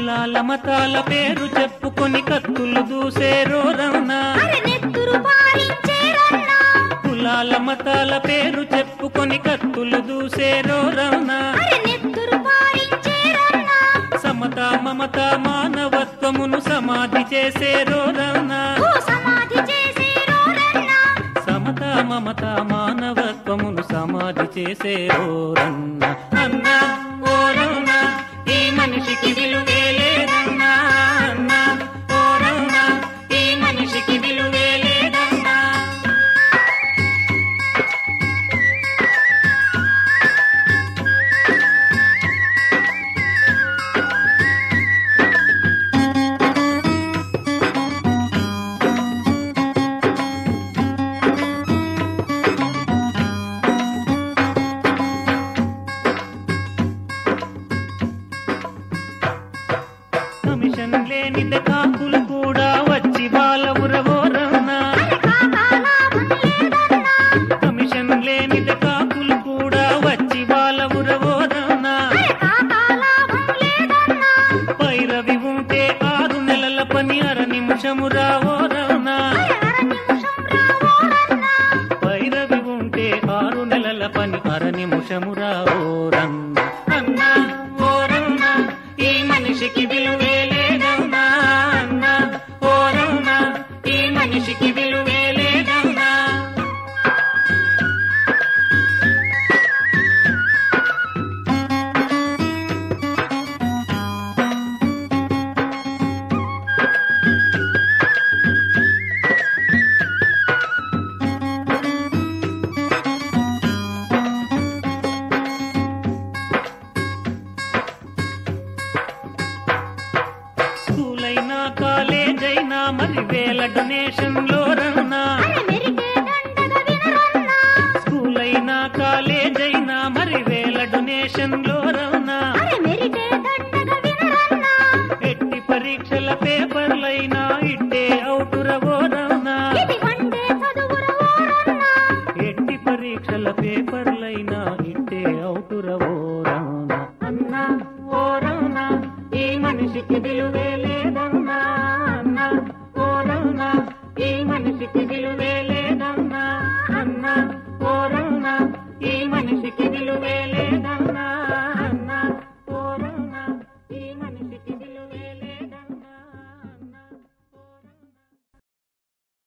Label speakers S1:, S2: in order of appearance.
S1: కులాల మతాల పేరు చెప్పుకొని కత్తులు దూసేరోరన్నా
S2: అరే నెత్తురు పారించేరన్నా
S1: కులాల మతాల పేరు చెప్పుకొని కత్తులు దూసేరోరన్నా
S2: అరే నెత్తురు పారించేరన్నా
S1: సమత మమత మానవత్వమును సమాధి చేసేరోరన్నా
S2: ఓ సమాధి చేసేరోరన్నా
S1: సమత మమత మానవత్వమును సమాధి చేసేరోరన్నా అన్నా ఓరన్నా ఈ మనిషికి విలువే లేదన్నా అన్నా ఓరన్నా ఈ మనిషికి విలువే లేదన్నా కమిషన్ లేనిదే కాకులు కూడా వచ్చి వాళ్ళ ఉరవోరన్నా
S2: అరే కాకాలాభం లేదన్నా
S1: కమిషన్ లేనిదే కాకులు కూడా వచ్చి వాళ్ళ ఉరవోరన్నా
S2: అరే కాకాలాభం లేదన్నా
S1: పైరవి ఉంటే ఆరు నెలల పని అర నిమిషము రావోరన్నా
S2: అరే అర నిమిషం రావోరన్నా
S1: పైరవి ఉంటే ఆరు నెలల పని అర నిమిషము రావోరన్నా అన్నా ఓరన్నా ఈ మనిషికి విలువే లేదన్నా అన్నా ఓరన్నా ఈ మనిషికి విలువే లేదన్నా స్కూల్ అయినా కాలేజ్ అయినా మరి వేల డొనేషన్ లో రన్నా
S2: అరే మెరికే దండగ వినరన్నా
S1: స్కూల్ అయినా కాలేజ్ అయినా మరి వేల డొనేషన్ లో రన్నా
S2: అరే మెరికే దండగ వినరన్నా
S1: ఎట్టి పరీక్షల పేపర్